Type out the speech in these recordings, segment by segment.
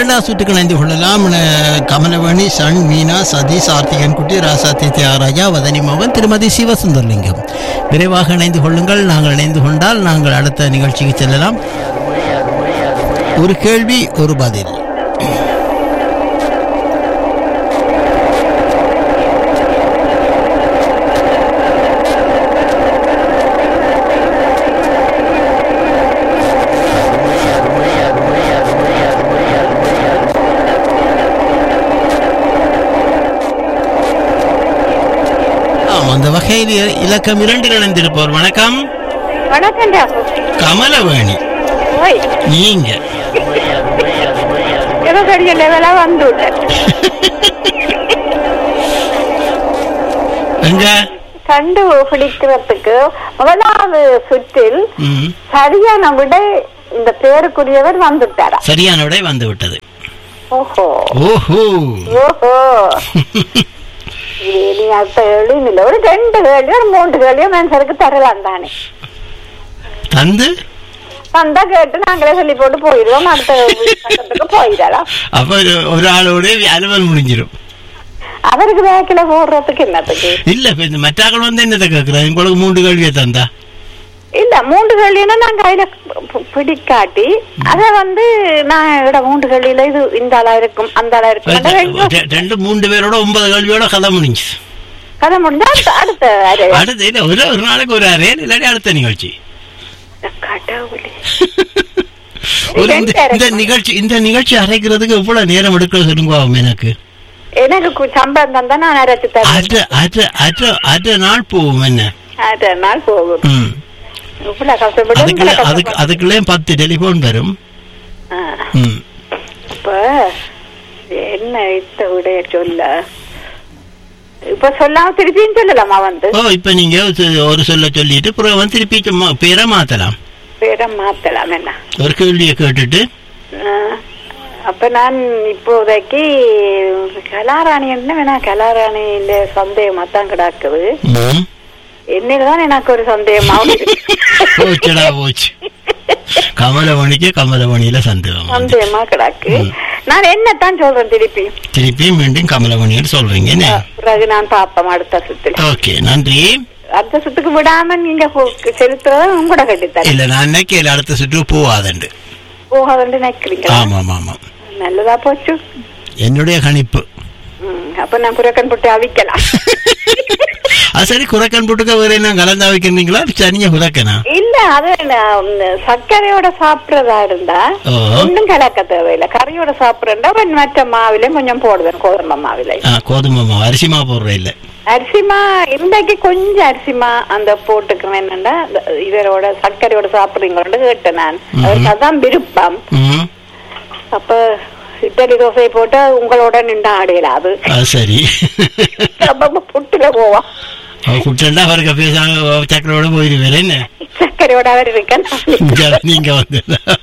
இரண்டாவது சுற்றுக்கு இணைந்து கொள்ளலாம் அஹ், கமலவேணி சண் மீனா சதீஷ் ஆர்த்திகன் குட்டி ராசாத்தி தியாகராஜா வதனி மோகன் திருமதி சிவசுந்தர்லிங்கம் விரைவாக இணைந்து கொள்ளுங்கள் நாங்கள் இணைந்து கொண்டால் நாங்கள் அடுத்த நிகழ்ச்சிக்கு செல்லலாம் ஒரு கேள்வி ஒரு பதில் ஆம் அந்த வகையில் இ- இலக்கம் இரண்டில் இணைந்திருப்பவர் வணக்கம் வணக்கம் ராகு கமலவேணி ஓய் நீங்க ஏதோ பெரிய லெவலா வந்து விட்டேன் எங்க கண்டு பிடிக்கிறதுக்கு முதலாவது சுற்றில் ம், சரியான விடை இந்த பேருக்குரியவர் வந்துட்டாரா சரியான விடை வந்து விட்டது ஓஹோ ஓஹோ ஓஹோ இது நீ அடுத்த கேள்வி இல்ல ஒரு ரெண்டு கேள்வி ஒரு மூன்று கேள்வியோ மனுஷருக்கு தரலாம் தானே தந்து வந்தா கேட்டு நாங்களே சொல்லி போட்டு போயிடுவோம் அடுத்த பக்கத்துக்கு போயிடலாம் அப்ப ஒரு- ஒரு ஆளோட அலுவல் முடிஞ்சிடும் அவருக்கு வேக்கில போடுறதுக்கு என்னத்துக்கு இல்ல இப்ப இந்த மற்றாக்கள் வந்து என்னத்தை கேட்கிறேன் உங்களுக்கு மூன்று கேள்வியை தந்தா இல்ல மூன்று கேள்வின்னா நான் கையில பி- பிடிக்காட்டி அத வந்து நான் என்னோட மூன்று கேள்வியில இது இந்த ஆளா இருக்கும் அந்த ஆளா இருக்கும் அந்த ரெண்டு ரெ- ரெண்டு மூன்று பேரோட ஒன்பது கேள்வியோட கதை முடிஞ்சு கதை முடிஞ்சா அடுத்த- அடுத்த அரை. அடுத்து இல்ல ஒரு ஒரு நாளைக்கு ஒரு அரை இல்லாட்டி அடுத்த நிகழ்ச்சி கடவுளே ஒரு இந்த- இந்த நிகழ்ச்சி இந்த நிகழ்ச்சி அரைக்கிறதுக்கு எவ்வளவு நேரம் எடுக்க சொல்லுங்க ஆகும் எனக்கு எனக்கு கு- சம்பளம் தந்தா நான் அரைச்சு தரேன் அரை அரை அரை அரை நாள் போகும் என்ன அரை நாள் போகும் ம். இவ்வளவு கஷ்டப்பட்டு அதுக்குள்ள இவ்வளவு அதுக்கு கஷ்டப்பட்டு. அதுக்குள்ளே பத்து டெலிபோன் வரும் ஆ. ம். இப்ப என்ன இத்த விடைய சொல்ல இப்ப சொல்லாம திருப்பியும் சொல்லலாமா வந்து ஓ இப்ப நீங்க ஒரு- ஒரு சொல்ல சொல்லிட்டு அப்புறம் வந்து திருப்பி சும்மா பேரை மாத்தலாம் பேரை மாத்தலாம் என்ன ஒரு கேள்வியை கேட்டுட்டு ஆ, அப்ப நான் இப்போதைக்கு கலாராணி என்ன வேணா கலாராணியில சந்தேகமா தான் கிடக்குது ம். என்னதான் எனக்கு ஒரு சந்தேகமா போச்சுடா போச்சு கமலவணிக்கு கமலவணியில சந்தேகம் வந்து. சந்தேகமா கிடக்கு நான் என்னத்தான் சொல்றேன் திருப்பி திருப்பி மீண்டும் கமலவணின்னு சொல்றீங்க என்ன? பிறகு நான் பாப்பேன் அடுத்த சுத்துல ஓகே நன்றி அடுத்த சுத்துக்கு விடாம நீங்க போ- செலுத்துறத உங்களோட கட்டித்தரேன் இல்ல நான் நினைக்கல அடுத்த சுற்று போவாதண்டு போகாதுன்னு நினைக்கிறீங்களா ஆமாம் ஆமாம் நல்லதா போச்சு என்னுடைய கணிப்பு ம், அப்ப நான் புறக்கன் போட்டு அவிக்கலாம் அது சரி குறைக்கன் போட்டுக்க வேற என்ன கலந்தா வைக்கிறீங்களா சரிங்க குறைக்கனா இல்ல அது நான், உம், சர்க்கரையோட சாப்பிடுறதா இருந்தா ஓ ஒன்றும் கலக்க தேவையில்லை கறியோட சாப்பிடுறா மற்ற மாவிலையும் கொஞ்சம் போடுவேன் கோதுமை மாவிலை ஆ, கோதுமை மாவு அரிசி மாவு போடுற இல்ல அரிசிமா இன்றைக்கு கொஞ்சம் அரிசிமா அந்த போட்டுக்கிறேன் என்னண்டா இந்த இதரோட சர்க்கரையோட சாப்பிடுறீங்களோட கேட்டேன் நான் அவருக்கு அதான் விருப்பம் ம் அப்ப இட்லி தோசை போட்டு உங்களோட நின்று ஆடையில அது அது சரி அப்ப புட்டுல போவான் குட்டண்டா அவருக்கு பேசாம சக்கரோட போயிருவேன் என்ன சர்க்கரையோட அவர் இருக்கேன் இங்க நீங்க வந்து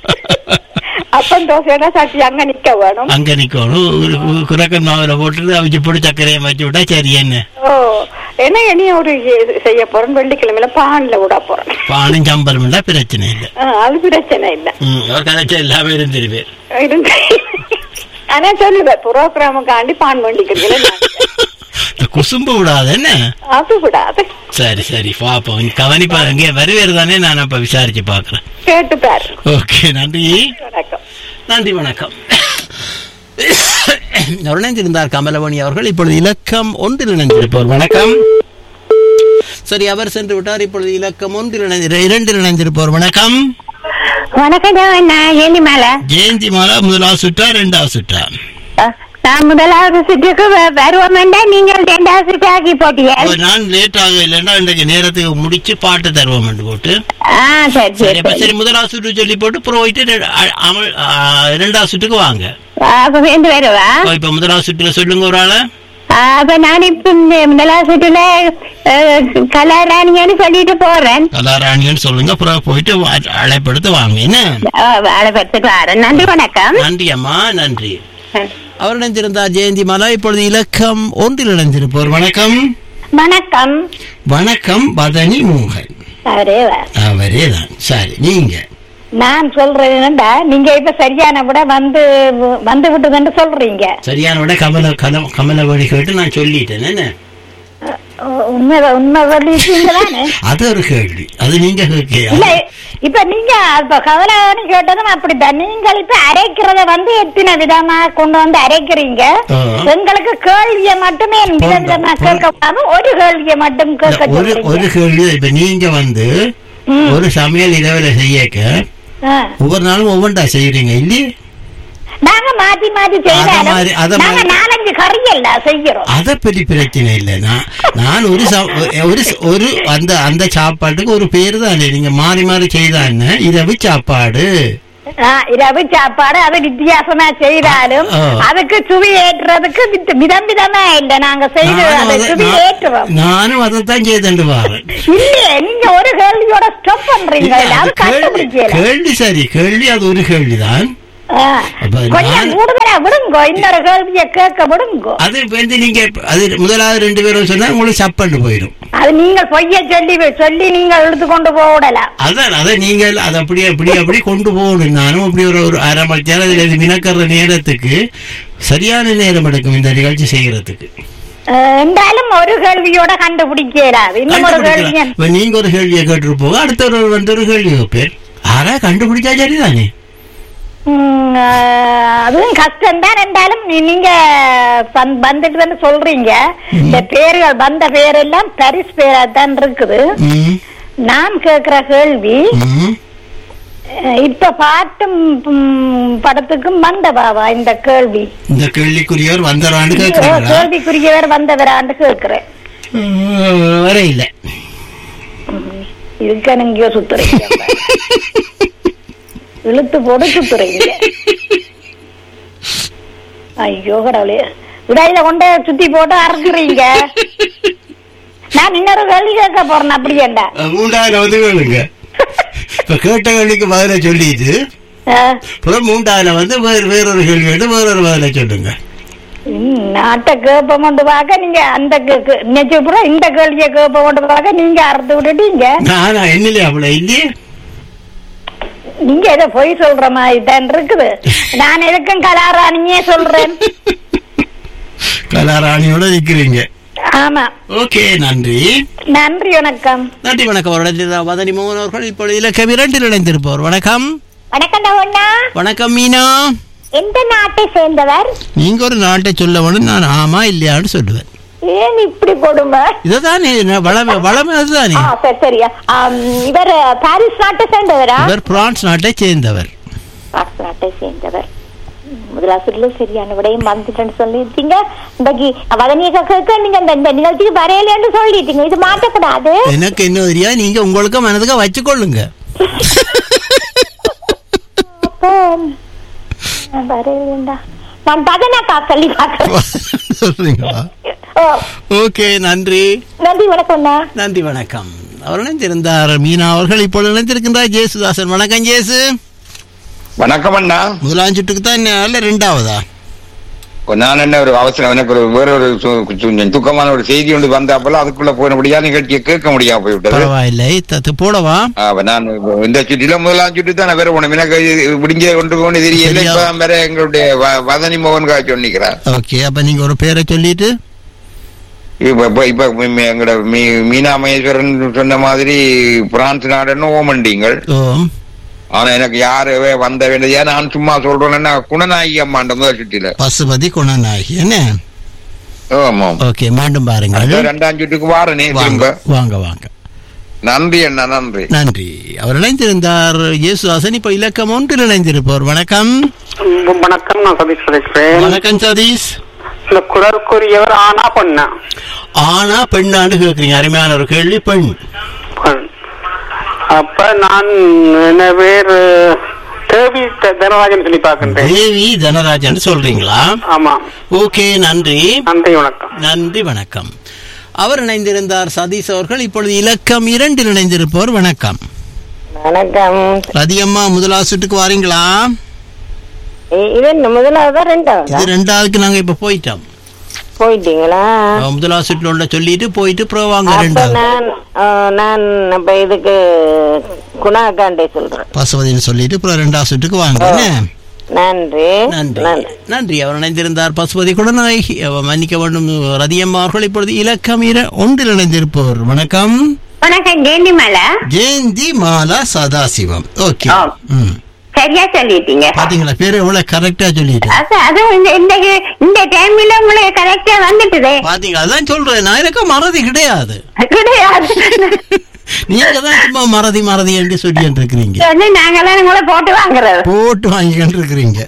அப்பம் தோசையோட சாட்சி அங்க நிக்க வேணும் அங்க நிக்கணும் குரக்கன் மாவுல போட்டு அவிச்சு போட்டு சர்க்கரையை வச்சு விட்டா சரி என்ன ஓ என்ன இனி ஒரு இ- செய்ய போறேன் வெள்ளிக்கிழமையில பான்ல விட போறேன் பானும் சம்பளம்னா பிரச்சனை இல்லை ஆ, அது பிரச்சனை இல்ல ம் ஒரு கதைச்சா எல்லாமே இருந்துருவேன் இருந்து ஆனா சொல்லுவேன் புரோகிராமுக்காண்டி பான் வேண்டிக்கிறீங்களே இந்த குசும்பு விடாது என்ன அது விடாது சரி சரி பாப்போம் கவனிப்பா இங்கே வருவேறு தானே நான் அப்ப விசாரிச்சு பாக்குறேன் கேட்டு பாரு ஓகே நன்றி வணக்கம் நன்றி வணக்கம் இணைந்திருந்தார் கமலவணி அவர்கள் இப்பொழுது இலக்கம் ஒன்றில் இணைந்திருப்பார் வணக்கம் சரி அவர் சென்று விட்டார் இப்பொழுது இலக்கம் ஒன்றில் இணைந்து இரண்டில் இணைந்திருப்பார் வணக்கம் வணக்கம் நான் ஏனி மேல ஜெயந்தி மாலா முதலாவது சுற்றா ரெண்டாவது சுற்றா நான் முதலாவது சுற்றுக்கு வருவோம்டா நீங்கள் ரெண்டாவது சுற்று ஆக்கி போட்டீங்க அப்ப நான் லேட் ஆக இல்லைன்னா இன்றைக்கு நேரத்துக்கு முடிச்சு பாட்டு தருவோம் போட்டு ஆ சரி சரி அப்ப சரி முதலாவது சுற்று சொல்லி போட்டு போயிட்டு ரெ- அ- அமல் ஆ, இரண்டாவது சுற்றுக்கு வாங்க அப்ப சேர்ந்து வருவா அப்ப இப்ப முதலாவது சுற்றுல சொல்லுங்க ஒரு ஆளை அப்ப நான் இப்ப இந்த முதலாவது சுற்றுல கலாராணின்னு சொல்லிட்டு போறேன் கலாராணின்னு சொல்லுங்க அப்புறம் போயிட்டு வா- அழைப்படுத்து வாங்க என்ன அழைப்பத்துக்கு வரேன் நன்றி வணக்கம் நன்றி அம்மா நன்றி அவர் இணைந்திருந்தார் ஜெயந்தி மாலா இப்பொழுது இலக்கம் ஒன்றில் இணைந்திருப்போர் வணக்கம் வணக்கம் வணக்கம் பதனி மோகன் அவரே அவரே தான் சரி நீங்க நான் சொல்றேன் என்னடா நீங்க இப்ப சரியான விட வந்து வந்து விட்டுதுன்னு சொல்றீங்க சரியான விட கமல கலம் கமலவழி கேட்டு நான் சொல்லிட்டேன் என்ன உ- உண்மை உண்மை சொல்லிட்டீங்க தானே அது ஒரு கேள்வி அது நீங்க கேட்க இல்ல இப்ப நீங்க இப்ப கவலைன்னு கேட்டதும் அப்படித்தான் நீங்கள் இப்ப அரைக்கிறத வந்து எத்தனை விதமா கொண்டு வந்து அரைக்கிறீங்க ஆ. எங்களுக்கு கேள்வியை மட்டுமே வித விதமா போதும். கேட்க ஒரு கேள்வியை மட்டும் கேட்க ஒரு ஒரு சொல்றீங்க கேள்வி இப்ப நீங்க வந்து ம். ஒரு சமையல் இரவுல செய்யக்க ஆ. ஒவ்வொரு நாளும் ஒவ்வொன்றா செய்யறீங்க இல்லையே நாங்க மாத்தி மாத்தி அத மாதிரி- செய்தாலும் அத நாங்க மாதிரி- நாலஞ்சு கறி எல்லாம் செய்யறோம் அத பத்தி பிரச்சனை இல்லை நான் நான் ஒரு சா- ஒரு ஒரு அந்த அந்த சாப்பாட்டுக்கு ஒரு பேரு தானே நீங்க மாறி மாறி செய்தா என்ன இரவு சாப்பாடு ஆ, இரவு சாப்பாடு அது வித்தியாசமா செய்தாலும் ஆ. அதுக்கு சுவி ஏற்றுறதுக்கு வித்- விதம் விதமா இல்ல நாங்க செய்து நானும் அதை அத- சுவி நான்- ஏற்றுவோம் நானும் அதைத்தான் செய்துட்டு வாரேன் இல்லையே நீங்க ஒரு கேள்வியோட ஸ்டாப் பண்றீங்க இல்ல, அது அது கேள்வி கண்டுபிடிக்கல கேள்வி சரி கேள்வி அது ஒரு கேள்விதான் ஆ. அப்ப கொஞ்சம் நான்- கூடுதலா விடுங்கோ இன்னொரு கேள்விய கேட்க விடுங்கோ அது இப்ப வந்து நீங்க அது முதலாவது ரெண்டு பேரும் சொன்னா உங்களுக்கு சப்பண்டு போயிடும் அது நீங்க பொய்ய சொல்லி சொல்லி நீங்க இழுத்து கொண்டு போடலாம் அதான் அதை நீங்கள் அதை அப்படி அப்படி அப்படி கொண்டு போகணும் நானும் அப்படி ஒரு ஒரு அரை மணி நேரம் இதுல இது மினக்கற நேரத்துக்கு சரியான நேரம் எடுக்கும் இந்த நிகழ்ச்சி செய்யறதுக்கு என்றாலும் ஒரு கேள்வியோட கண்டுபிடிக்கலாது இன்னும் ஒரு கேள்வி கண்டுபிடிக்கலாம். இப்ப நீங்க ஒரு கேள்வியை கேட்டு போக அடுத்தவர் வந்து ஒரு கேள்வி வைப்பேன் ஆனா கண்டுபிடிச்சா சரிதானே ம், ஆ, அதுவும் கஷ்டம் தான் என்றாலும் நீ- நீங்க வந்து- வந்துட்டு வந்து சொல்றீங்க இந்த பேர்கள் வந்த பேரெல்லாம் பரிசு பேரா தான் இருக்குது ம், நான் கேக்குற கேள்வி ம். அஹ், இப்ப பாட்டும் ம், படத்துக்கும் வந்த பாவா இந்த கேள்வி இந்த கேள்விக்குரியவர் வந்தரான்னு ஓ, கேட்கிறீங்களா கேள்விக்குரியவர் வந்தவரான்னு கேக்குறேன் ம், வர இல்ல இதுக்கு எங்கேயோ சுத்துறீங்க இழுத்து போட்டு சுத்துறீங்க ஐயோ கடவுளே விடாயில கொண்டு சுத்தி போட்டு அறுக்குறீங்க நான் இன்னொரு கேள்வி கேட்க போறேன் அப்படியேண்டா மூன்றாவது வந்து கேளுங்க இப்ப கேட்ட கேள்விக்கு பதில சொல்லிட்டு அஹ், அப்புறம் மூன்றாவது வந்து வேறு வேறொரு கேள்வி கேட்டு வேறொரு பதில சொல்லுங்க ம், நாட்டை கேப்ப கொண்டு பார்க்க நீங்க அந்த நெச்சப்புறம் இந்த கேள்வியை கேப்ப கொண்டு பார்க்க நீங்க அறுத்து விட்டுட்டீங்க நானா என்னலையே அவ்வளவு இல்லையே நீங்க ஏதோ பொய் சொல்ற மாதிரி தான் இருக்குது நான் எதுக்கும் கலாராணியே சொல்றேன் கலாராணியோட நிக்கிறீங்க ஆமா ஓகே நன்றி நன்றி வணக்கம் நன்றி வணக்கம் அவருடைய வதனி மோகன் அவர்கள் இப்பொழுது இலக்கம் இரண்டில் இணைந்திருப்பவர் வணக்கம் வணக்கம் அண்ணா வணக்கம் மீனா எந்த நாட்டை சேர்ந்தவர் நீங்க ஒரு நாட்டை சொல்ல வேணும் நான் ஆமா இல்லையான்னு சொல்லுவேன் ஏன் இப்படி கொடுமை இதுதானே நான் வளமை வளமை அதுதானே ஆ சரி சரியா ஆம், இவர் பாரிஸ் நாட்டை சேர்ந்தவரா இவர் பிரான்ஸ் நாட்டை சேர்ந்தவர் பாரிஸ் நாட்டை சேர்ந்தவர் முதலாசிரியர் சரியான விடையும் வந்துட்டேன்னு சொல்லிட்டீங்க இன்றைக்கு வதனியை கேட்க நீங்க இந்த இந்த நிகழ்ச்சிக்கு வரையலன்னு சொல்லிட்டீங்க இது மாற்றக்கூடாது எனக்கு என்ன தெரியா நீங்க உங்களுக்கு மனதுக்கு வச்சுக்கொள்ளுங்க அப்போ நான் வரையலண்டா நான் பதனாக்கா சொல்லி பார்க்கறேன் சொல்றீங்களா ஓ, ஓகே நன்றி நன்றி வணக்கம்ண்ணா நன்றி வணக்கம் அவர் இணைந்திருந்தார் மீனா அவர்கள் இப்பொழுது இணைந்திருக்கின்றார் ஜேசுதாசன் வணக்கம் ஜேசு வணக்கம் அண்ணா முதலாம் சுட்டுக்கு தான் என்ன இல்ல ரெண்டாவதா நான் என்ன ஒரு அவசரம் எனக்கு ஒரு வேற ஒரு சு- கொஞ்சம் துக்கமான ஒரு செய்தி ஒன்று வந்தாப்பல அதுக்குள்ள போனபடியா நிகழ்ச்சியை கேட்க முடியாம போய்விட்டது பரவாயில்லை தத்து போடவா அப்ப நான் இந்த சுற்றில முதலாம் சுட்டு தான் நான் வேற போனேன் எனக்கு விடிஞ்ச கொண்டு போன தெரியல சரியா. இப்பதான் வேற எங்களுடைய வ- வதனி மோகன் காட்சி சொன்னிக்கிறார் ஓகே அப்ப நீங்க ஒரு பேரை சொல்லிட்டு இப்ப இப்ப இப்ப மீ- எங்கட மீ- மீனா மகேஸ்வரன் சொன்ன மாதிரி பிரான்ஸ் நாடுன்னு ஓமண்டிங்கள் ஓ ஆனா எனக்கு யாரு வந்த வேண்டியதா நான் சும்மா சொல்றேன்னா குணநாயகி அம்மாண்ட முதல் சுற்றில பசுபதி குணநாயகி என்ன ஆமா ஓகே மீண்டும் பாருங்கள் அடுத்த ரெண்டாம் சுற்றுக்கு வாரனே வாங்க திரும்ப வாங்க வாங்க நன்றி அண்ணா நன்றி நன்றி அவர் இணைந்திருந்தார் இயேசுதாசன் இப்ப இலக்கம் ஒன்றில் இணைந்திருப்பவர் வணக்கம் வணக்கம் நான் சதீஷ் பேசுறேன் வணக்கம் சதீஷ் இந்த குரலுக்குரியவர் ஆனா பொண்ணா ஆனா பெண்ணாண்டு கேக்குறீங்க அருமையான ஒரு கேள்வி பெண் பொண். அப்ப நான் என்ன பேர் தேவி த- தனராஜன் சொல்லி பார்க்கின்றேன் தேவி தனராஜன் சொல்றீங்களா ஆமா ஓகே நன்றி நன்றி வணக்கம் நன்றி வணக்கம் அவர் இணைந்திருந்தார் சதீஷ் அவர்கள் இப்பொழுது இலக்கம் இரண்டில் இணைந்திருப்பவர் வணக்கம் வணக்கம் ரதியம்மா முதலாவது சுட்டுக்கு வாரீங்களா இது முதலாவதா ரெண்டாவதா இது ரெண்டாவதுக்கு நாங்க இப்ப போயிட்டோம் போயிட்டீங்களா அஹ், முதலாவது சுற்றுல உள்ள சொல்லிட்டு போயிட்டு அப்புறம் வாங்க அப்ப ரெண்டாவது நான் ஆ, நான் அப்ப இதுக்கு குணாகாண்டே சொல்றேன் பசுவதின்னு சொல்லிட்டு அப்புறம் ரெண்டாவது சுற்றுக்கு வாங்க என்ன? நன்றி நன்றி நன்றி நன்றி அவர் இணைந்திருந்தார் பசுபதி குடநாயகி அவர் மன்னிக்க வேண்டும் ரதியம்மா அவர்கள் இப்பொழுது இலக்கம் இர ஒன்றில் இணைந்திருப்பவர் வணக்கம் வணக்கம் ஜெயந்தி மேல ஜெயந்தி மாலா சதாசிவம் ஓகே ஆ. ம் சரியா சொல்லிட்டீங்க பாத்தீங்களா பேரு எவ்வளவு கரெக்டா சொல்லிட்டு அது அதுவும் இந்த இந்த இந்த டைம்ல உங்களுக்கு கரெக்டா வந்துட்டுதே பாத்தீங்களா அதான் சொல்றேன் நான் எனக்கு மறதி கிடையாது கிடையாது நீங்க தான் சும்மா மறதி மறதி என்று சொல்லிட்டு இருக்கிறீங்க வந்து நாங்கெல்லாம் உங்களை போட்டு வாங்குறது போட்டு வாங்கிக்கிட்டு இருக்கிறீங்க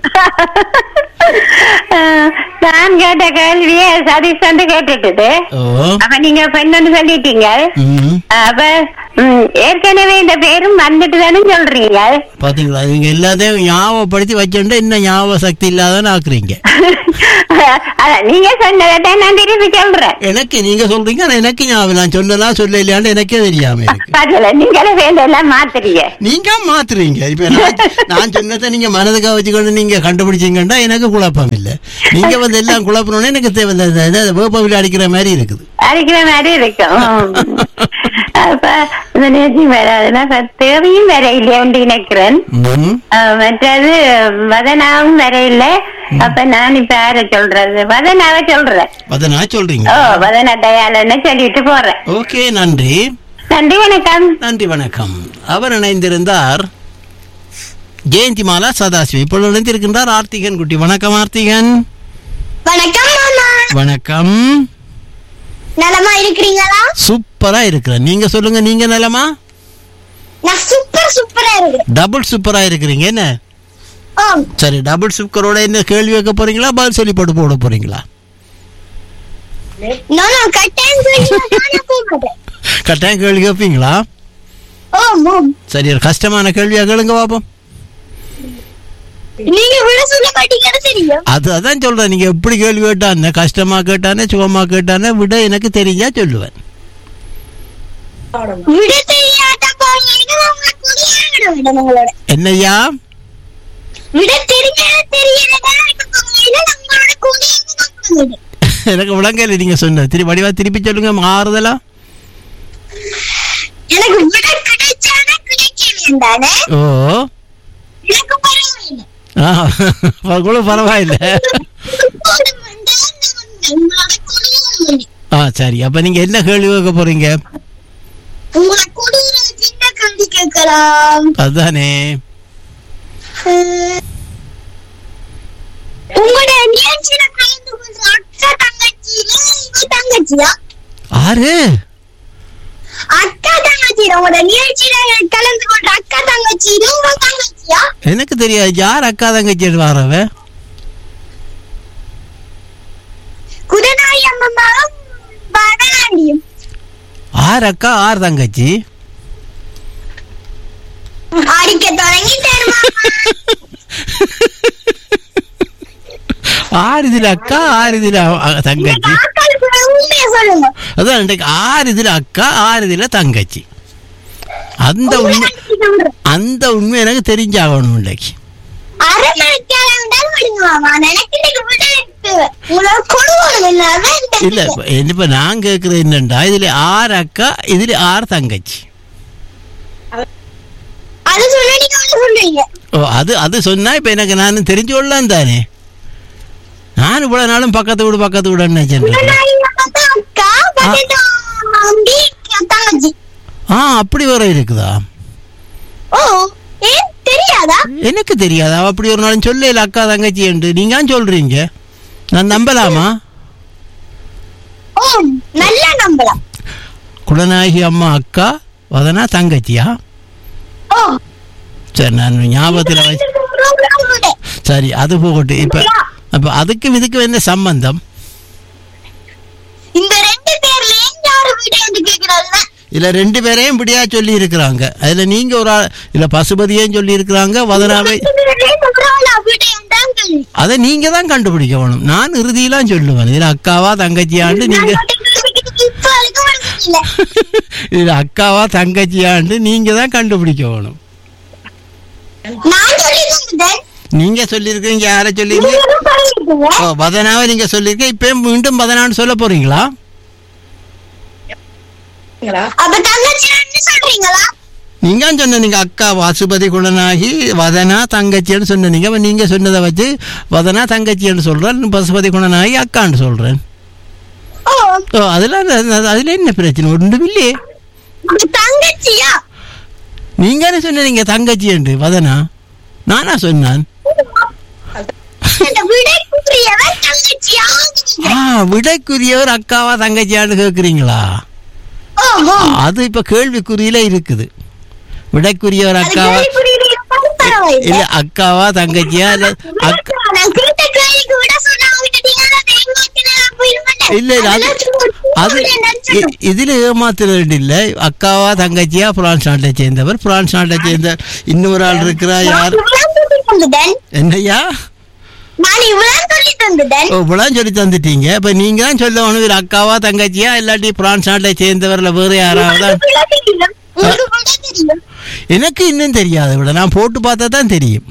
அஹ், நான் கேட்ட கேள்வியே சதீஷ் வந்து கேட்டுட்டு ஓ அப்ப நீங்க பெண்ணு சொல்லிட்டீங்க ம் அப்ப ம், ஏற்கனவே இந்த பேரும் வந்துட்டு தானே சொல்றீங்க பாத்தீங்களா நீங்க எல்லாத்தையும் ஞாபகப்படுத்தி வச்சுட்டு இன்னும் ஞாபக சக்தி இல்லாதன்னு ஆக்குறீங்க அதான், நீங்க சொன்னதை நான் திருப்பி சொல்றேன் எனக்கு நீங்க சொல்றீங்க ஆனா எனக்கு ஞாபகம் நான் சொல்லலாம் சொல்ல இல்லையான்னு எனக்கே தெரியாம இருக்கு அதுல நீங்களே வேண்டெல்லாம் மாத்துறீங்க நீங்க மாத்துறீங்க இப்ப நான் நான் சொன்னதை நீங்க மனதுக்காக வச்சுக்கொண்டு நீங்க கண்டுபிடிச்சீங்கன்னா எனக்கு குழப்பம் இல்ல நீங்க வந்து எல்லாம் குழப்பணும்னு எனக்கு தேவை இந்த- இந்த- இந்த வேப்பவில் அடிக்கிற மாதிரி இருக்குது அடிக்கிற மாதிரி இருக்கும் அப்ப இந்த நேர்ச்சி வராதுன்னா இப்ப தேவையும் வர இல்லையா உண்டு நினைக்கிறேன் ம். அஹ், மற்றது வதனாவும் வர இல்ல அப்ப நான் இப்ப யார சொல்றது வதனாவை சொல்றேன் அதை நான் சொல்றீங்க ஓ வதன தயாலன்னு சொல்லிட்டு போறேன் ஓகே நன்றி நன்றி வணக்கம் நன்றி வணக்கம் அவர் இணைந்திருந்தார் ஜெயந்தி மாலா சதாசிவம் இப்பொழுது இணைந்திருக்கின்றார் ஆர்த்திகன் குட்டி வணக்கம் ஆர்த்திகன் வணக்கம் மாமா வணக்கம் நலமா இருக்கிறீங்களா சூப்பரா இருக்கிறேன் நீங்க சொல்லுங்க நீங்க நலமா நான் சூப்பர் சூப்பரா இருக்கிறேன் டபுள் சூப்பரா இருக்கிறீங்க என்ன ஆம் சரி டபுள் சூப்பரோட என்ன கேள்வி வைக்க போறீங்களா பதில் சொல்லி போட்டு போட போறீங்களா நானும் கட்டாயம் சொல்லி கூப்பிடுறேன் கட்டாயம் கேள்வி கேட்பீங்களா ஓம் ஓம் சரி ஒரு கஷ்டமான கேள்வியா கேளுங்க பாப்போம் நீங்க விட சொல்ல மாட்டீங்கன்னு தெரியும் அது அதான் சொல்றேன் நீங்க எப்படி கேள்வி கேட்டானே கஷ்டமா கேட்டானே சுகமா கேட்டானே விட எனக்கு தெரிஞ்சா சொல்லுவேன் விட தெரியாத போனீங்க உங்களை குடியாங்கிட விட உங்களோட என்னய்யா விட தெரியாத தெரியறதா போனீங்க நம்மளோட குடியாங்க விட எனக்கு விளங்கல நீங்க சொன்ன திருப்பி வடிவா திருப்பி சொல்லுங்க மாறுதலா எனக்கு விட கிடைச்சானா கிடைக்க வேண்டானே ஓ எனக்கு பரவாயில்லை ஆ கூட பரவாயில்ல உங்களோட வந்தா நான் உங்களோட குடியாங்க ஆ சரி அப்ப நீங்க என்ன கேள்வி கேட்க போறீங்க உங்களை குடியில சின்ன கல்வி கேட்கலாம் அதுதானே உங்களோட நிகழ்ச்சியில கலந்து கொள்ற அக்கா தங்கச்சியில இவ தங்கச்சியா ஆறு அக்கா தங்கச்சியில உங்களோட நிகழ்ச்சியில கலந்து கொள்ற அக்கா தங்கச்சியில இவ தங்கச்சியா எனக்கு தெரியாது யார் அக்கா தங்கச்சி வாரவ குதநாயகி அம்மாவும் வடலாண்டியும் ஆறு அக்கா ஆறு தங்கச்சி அடிக்க தொடங்கிட்டாரு மாமா ஆறு இதுல அக்கா ஆறு இதுல அ- அ- தங்கச்சி ஆக்களுக்கு உண்மையை சொல்லுங்க அதான் இன்றைக்கு ஆறு இதுல அக்கா ஆறு இதுல தங்கச்சி அந்த உண்மை அந்த உண்மை எனக்கு தெரிஞ்சாகணும் இன்றைக்கு அரை மணிக்கால இருந்தாலும் விடுங்க மாமா எனக்கு இன்னைக்கு விட உங்களோட கொடுக்கணும் இல்லாத இல்ல இப்ப இப்ப நான் கேக்குறது என்னண்டா இதுல ஆறு அக்கா இதுல ஆறு தங்கச்சி அது சொன்னா நீங்க ஒண்ணு சொல்றீங்க ஓ அது அது சொன்னா இப்ப எனக்கு நான் தெரிஞ்சு கொள்ளலாம் தானே நான் இவ்வளவு நாளும் பக்கத்து வீடு பக்கத்து வீடு நினைச்சேன் குதநாயகி அம்மா தான் அக்கா பக்கத்து அம்பி தங்கச்சி ஆ அப்படி வர இருக்குதா ஓ ஏன் தெரியாதா எனக்கு தெரியாது அவ அப்படி ஒரு நாளும் சொல்லல அக்கா தங்கச்சி என்று நீங்க ஏன் சொல்றீங்க நான் நம்பலாமா ஓ நல்லா நம்பலாம் குலநாயகி அம்மா அக்கா வதனா தங்கச்சியா ஓ சரி நான் ஞாபகத்தில் வச்சு சரி அது போகட்டும் இப்ப அப்ப அதுக்கும் இதுக்கும் என்ன சம்பந்தம் இந்த ரெண்டு பேர்ல யாரு வீடு என்று கேக்குறாங்க இதுல ரெண்டு பேரையும் இப்படியா சொல்லி இருக்கிறாங்க அதுல நீங்க ஒரு ஆள் இல்ல பசுபதியும் சொல்லி இருக்கிறாங்க வதனாவை வீடு என்றான் கேள்வி அதை நீங்க தான் கண்டுபிடிக்க வேணும் நான் இறுதியெல்லாம் சொல்லுவேன் இதுல அக்காவா தங்கச்சியாண்டு நீங்க இப்ப வரைக்கும் வழங்கல இதுல அக்காவா தங்கச்சியாண்டு நீங்க தான் கண்டுபிடிக்க வேணும் நான் சொல்லி தந்துட்டேன் நீங்க சொல்லியிருக்கீங்க யாரை சொல்லி நீங்களும் சொல்லி சொல்லிருக்கீங்க ஓ வதனாவை நீங்க சொல்லியிருக்கீங்க இப்போ மீண்டும் வதனான்னு சொல்ல போறீங்களா அப்ப தங்கச்சி சொல்றீங்களா நீங்க சொன்ன நீங்க அக்கா வாசுபதி குணனாகி வதனா தங்கச்சின்னு சொன்னீங்க அப்ப நீங்க சொன்னதை வச்சு வதனா தங்கச்சின்னு சொல்றேன் பசுபதி குணனாகி அக்கான்னு சொல்றேன் ஓ ஓ அதெல்லாம் அது- அதுல என்ன பிரச்சனை ஒன்றும் இல்லையே அப்ப தங்கச்சியா நீங்க என்ன சொன்னீங்க தங்கச்சி என்று வதனா நானா சொன்னான் அந்த விடைக்குரியவர் தங்கச்சியா ஆ விடைக்குரியவர் அக்காவா தங்கச்சியான்னு கேக்குறீங்களா ஓஹோ அது இப்ப கேள்விக்குறியில இருக்குது விடைக்குரியவர் அது அக்காவா கேள்விக்குறியில் இருந்தாலும் பரவாயில்லை. இல்ல அக்காவா தங்கச்சியா இல்ல அக்கா நான் கேட்ட கேள்விக்கு விட சொன்னா விட்டுட்டீங்கன்னா அது எங்களுக்கு நல்லா போயிருமாட்டே. இல்ல இல்ல அது அதெல்லாம் சும்மா அது சும்மா நினைச்சது. இ- இதுல ஏமாத்துறது இல்ல அக்காவா தங்கச்சியா பிரான்ஸ் நாட்டை சேர்ந்தவர் பிரான்ஸ் நாட்டை சேர்ந்த இன்னொரு ஆள் இருக்கிறா நான் யார் இவ்வளவு சொல்லி தந்துட்டேன். என்னய்யா நான் இவ்வளவு சொல்லி தந்துட்டேன். ஓ, இவ்வளவு சொல்லி தந்துட்டீங்க இப்ப நீங்க தான் சொல்ல ஒண்ணு இவர் அக்காவா தங்கச்சியா இல்லாட்டி பிரான்ஸ் நாட்டை சேர்ந்தவர்ல வேற யாராவது உங்களுக்கு விட தெரியும். உங்களுக்கு விட தெரியும். எனக்கு இன்னும் தெரியாது விட நான் போட்டு பார்த்தா தான் தெரியும்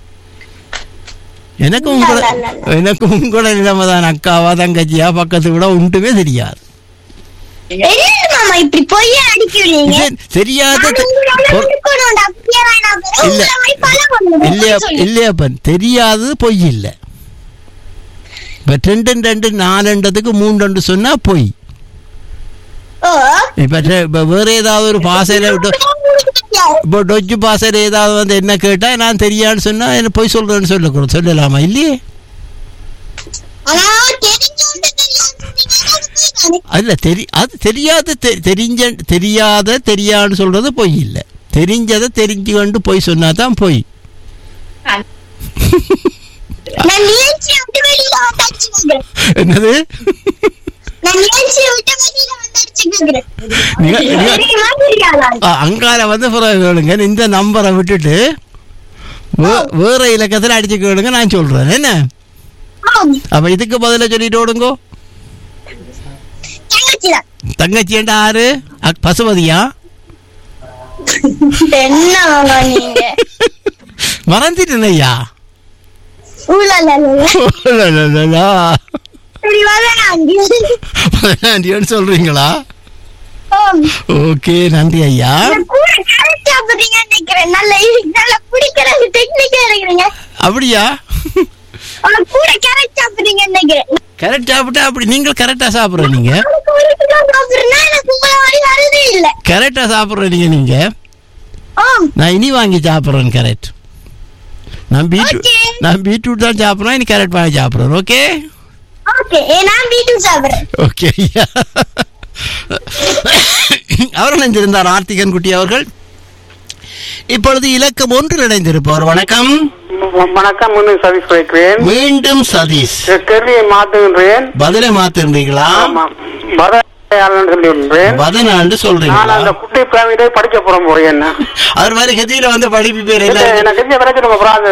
எனக்கு உங்களோட இல்ல, இல்ல, இல்ல. எனக்கு உங்களோட நிலைமை தான் அக்காவா தங்கச்சியா பக்கத்து விட ஒன்றுமே தெரியாது என்ன மாமா இப்படி பொய்ய அடிக்கிறீங்க? இது தெரியாத நான் தெ- உங்களோட பொ- இருக்கணும்டா. அப்படியே வேணாம். இல்ல. உங்களை மாதிரி பழகணும். இல்லையா சொல்லு. இல்லையாப்பன் தெரியாது பொய் இல்லை இப்ப ரெண்டு ரெண்டு நாலுன்றதுக்கு மூன்று சொன்னா பொய் ஓ. இப்ப ரெ- இப்ப வேற ஏதாவது ஒரு பாசையில விட்டு உங்களுக்கு தெரியாது. இப்போ டொச்சு பாசையில ஏதாவது வந்து என்ன கேட்டா நான் தெரியான்னு சொன்னா என்ன பொய் சொல்றேன்னு சொல்லக்கூடாது சொல்லலாமா இல்லையே ஆனா தெரிஞ்சவன்ட்ட தெரியாது சொன்னீங்கன்னா அது பொய் தானே. இல்ல தெரி அது தெரியாத தெ- தெரிஞ்ச தெரியாத தெரியான்னு சொல்றது பொய் இல்லை தெரிஞ்சதை தெரிஞ்சு கொண்டு பொய் சொன்னா தான் பொய் நான் நிகழ்ச்சியை விட்டு வெளியில வந்து அடிச்சுக்கிறேன். என்னது நான் நிகழ்ச்சியை விட்டு வெளியில வந்து அடிச்சுக்கிறேன். நிக- நிக- தெரியுமா தெரியாதா? ஆ, அங்கால வந்து பிறகு கேளுங்க இந்த நம்பரை விட்டுட்டு வே- வேற இலக்கத்தில் அடிச்சு கேளுங்க நான் சொல்றேன் என்ன ஆம். அப்ப இதுக்கு பதிலா சொல்லிட்டு ஓடுங்கோ தங்கச்சிதான். தங்கச்சி ஏண்டா ஆறு அக்- பசுபதியா என்ன மாமா நீங்க மறந்துட்டேன் ஐயா ஊழலல்ல. சரி, வரேன். பதினாண்டியோன்னு சொல்றீங்களா ஆம். ஓகே நன்றி ஐயா இந்த கூட carrot சாப்பிடுறீங்கன்னு நினைக்கிறேன். நல்ல நல்ல பிடிக்கிற technique ஆ இருக்கிறீங்க. அப்படியா ஆனா கூட carrot சாப்பிடுறீங்கன்னு நினைக்கிறேன். கரெக்ட் சாப்பிட்டா அப்படி நீங்கள் கரெக்டா சாப்பிட்ற நீங்க நாளைக்கு ஒரு கிலோ சாப்பிடுறேன்னா எனக்கு உங்களை மாதிரி வரதே இல்ல. கரெக்டா சாப்பிட்ற நீங்க நீங்க ஆம். நான் இனி வாங்கி சாப்பிட்றேன் கேரட் நான் பீட்ரூட் Okay. நான் பீட்ரூட் தான் சாப்பிட்றேன் இனி கேரட் வாங்கி சாப்பிட்றேன் ஓகே Okay, ஏ, நான் beetroot சாப்பிடுறேன். ஓகே ஐயா அவர் இணைந்திருந்தார் ஆர்த்திகன் குட்டி அவர்கள் இப்பொழுது இலக்கம் ஒன்றில் இணைந்திருப்பவர் வணக்கம் வணக்கம் முன்னு சதீஷ் வைக்கிறேன் மீண்டும் சதீஷ் கேள்வியை மாத்துகின்றேன் பதிலை மாத்திருந்தீங்களா ஆமா வரயாளன் சொல்லி விடுறேன் பதினாண்டு நான் சொல்றீங்களா அந்த குட்டி பிராமியிலே படிக்க போறேன் போறேன் என்ன அவர் மாதிரி கதியில வந்து படிப்பு பேர் இல்ல, எல்லாரும் எனக்கு தெரிஞ்ச வரைக்கும் நம்ம பிராந்து,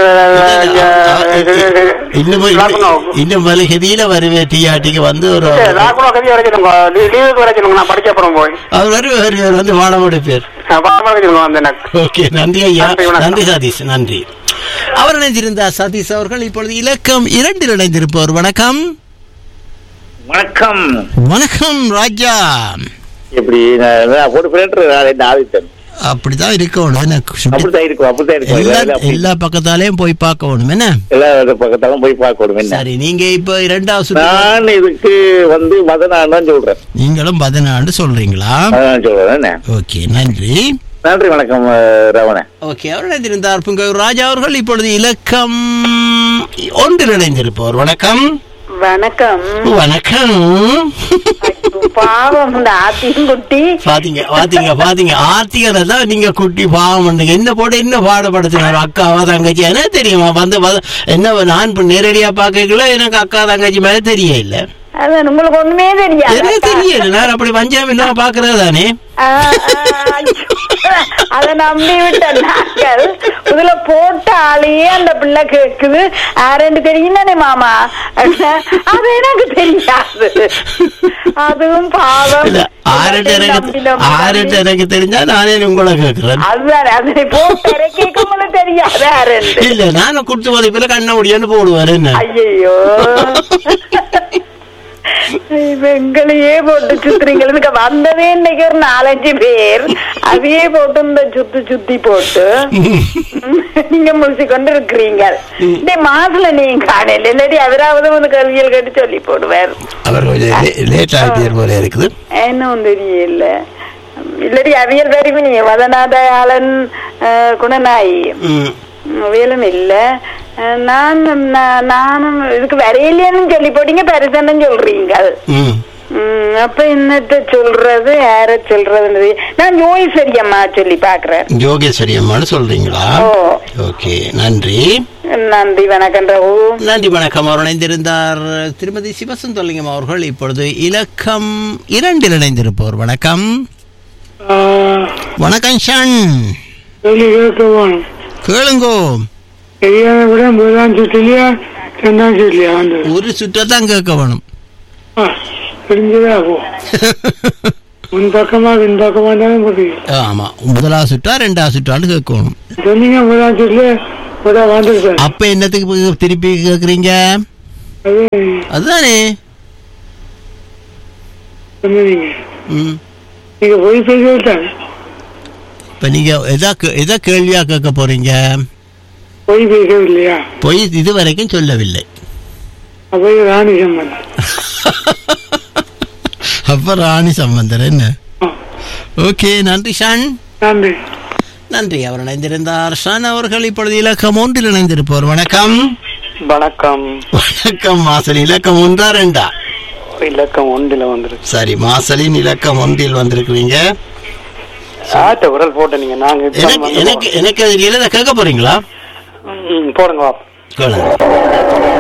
இன்னும் லாக்னோ. இன்னும் வலி கதியில வருவே டிஆர்டிக்கு வந்து ஒரு இல்ல, லாக்னோ கதி வரைக்கும் நம்ம லீ- லீவுக்கு வரைக்கும் நான் படிக்க போறேன் போய் அவர் வருவார் வந்து வாழமோட பேர் பாடமாக வந்து எனக்கு ஓகே நன்றி ஐயா நன்றி, வணக்கம். நன்றி சதீஷ் நன்றி அவர் இணைந்திருந்தார் சதீஷ் அவர்கள் இப்பொழுது இலக்கம் இரண்டில் இணைந்திருப்பவர் வணக்கம் வணக்கம் வணக்கம் ராஜா எப்படி நான் நான் ஒரு ஃப்ரெண்ட் ரெண்டு ஆதித்தன் அப்படிதான் இருக்கணும் எனக்கு சுட்டி- அப்படித்தான் இருக்கும் அப்படித்தான் இருக்கும் எல்லா எல்லா எல்லா பக்கத்தாலையும் போய் பார்க்கணும் என்ன எல்லா பக்கத்தாலும் போய் பார்க்கணும் என்ன சரி நீங்க இப்ப இரண்டாவது சுற்று நான் இதுக்கு வந்து மதனான் தான் சொல்றேன் நீங்களும் பதினாண்டு சொல்றீங்களா மதனான் சொல்றேன் என்ன ஓகே நன்றி நன்றி வணக்கம் அஹ், ரமணன் ஓகே அவர் இணைந்திருந்தார் புங்கவர் ராஜா அவர்கள் இப்பொழுது இலக்கம் ஒன்றில் இணைந்திருப்பவர் வணக்கம் வணக்கம் வணக்கம் பாவம் இந்த ஆத்திங்குட்டி பாத்தீங்க பாத்தீங்க பாத்தீங்க ஆர்த்திகளை தான் நீங்க குட்டி பாவம் பண்ணுங்க என்ன போட்டு என்ன பாடப்படுத்தினார் அக்காவா தங்கச்சி என்ன தெரியுமா வந்து வந்து- என்ன நான் இப்ப நேரடியா பாக்கல எனக்கு அக்கா தங்கச்சி மேல தெரிய இல்ல அது உங்களுக்கு ஒண்ணுமே தெரியாது எனக்கு தெரியல நான் அப்படி பஞ்சாப் இல்லாம பாக்குறது தானே ஆ, ஆ, ஐயோ. அதை நம்பி விட்ட நாங்கள் இதுல போட்ட ஆளையே அந்த பிள்ளை கேக்குது ரெண்டு தெரியும் தானே மாமா அது எனக்கு தெரியாது அதுவும் பாவம் இல்ல ஆறுட்டு எனக்கு நம்பினோம். ஆறுட்டு எனக்கு தெரிஞ்சா நானே உங்களை கேட்கிறேன் அதுதான் அதை போட்டு கேட்கும் தெரியாது யாருன்னு இல்ல நானும் குடுத்து மதிப்பில் கண்ண முடியான்னு போடுவாரு என்ன ஐயோ எங்களையே போட்டு சுத்துறீங்களுக்கு வந்ததே இன்னைக்கு ஒரு நாலஞ்சு பேர் அதையே போட்டு இந்த சுத்தி சுத்தி போட்டு நீங்க முடிச்சு கொண்டு இருக்கிறீங்க இந்த மாசத்துல நீங்க காணல இல்லாட்டி அவராவது வந்து கருவியல் கட்டி சொல்லி போடுவார் அவர் கொஞ்சம் லேட் ஆகிட்டே போல இருக்குது என்னும் தெரியல இல்லாட்டி அவியல் வரைக்கும் நீ வதநாதயாளன் அஹ், குணநாயி ம். வேலும் இல்ல அஹ், நான் நான்- நானும் இதுக்கு வரையிலேன்னு சொல்லி போட்டீங்க பரிசனம் சொல்றீங்க ம் உம், அப்ப என்னத்த சொல்றது யார சொல்றது நான் யோகேஸ்வரி அம்மா சொல்லி பாக்குறேன் ஜோகேஸ்வரி அம்மான்னு சொல்றீங்களா ஓ. ஓகே நன்றி நன்றி வணக்கம் ரகு நன்றி வணக்கம் அவர் இணைந்திருந்தார் திருமதி சிவசுந்தரலிங்கம் அவர்கள் இப்பொழுது இலக்கம் இரண்டில் இணைந்திருப்பவர் வணக்கம் வணக்கம் ஷன் சொல்லி கேட்க வேணும் கேளுங்கோ தெரியாத விட முதலாம் சுற்றிலையா ரெண்டாம் சுற்றிலையா வந்தது ஒரு சுற்றத்தான் கேட்க வேணும் ஆ, தெரிஞ்சதா போ முன் பக்கமா பின் பக்கமா தானே முடியும் ஆமா முதலாவது சுற்றா ரெண்டாவது சுற்றான்னு கேட்கணும் சொன்னீங்க முதலாம் சுற்றில கூட வந்துருக்கேன் அப்ப என்னத்துக்கு போய் திருப்பி கேக்குறீங்க அது அதுதானே சொன்னீங்க ம் நீங்க போய் பேசி விட்டாங்க இப்ப நீங்க எதா கே- எதா கேள்வியா கேட்க போறீங்க போய் பேசவில்லையா பொய் இது வரைக்கும் சொல்லவில்லை அப்போ இது ராணி சம்பந்தம் அப்ப ராணி சம்பந்தர் என்ன ஓகே நன்றி ஷான் நன்றி நன்றி அவர் இணைந்திருந்தார் ஷான் அவர்கள் இப்பொழுது இலக்கம் ஒன்றில் இணைந்திருப்பவர் வணக்கம் வணக்கம் வணக்கம் மாசல் இலக்கம் ஒன்றா ரெண்டா இலக்கம் ஒன்றில் வந்துருக்கு சரி மாசலின் இலக்கம் ஒன்றில் வந்திருக்கிறீங்க ஆட்ட குரல் போட்ட நீங்க நாங்க இப்ப எனக்கு வந்து எனக்கு எனக்கு அது எழுத கேட்க போறீங்களா ம், போடுங்க வா கேளுங்க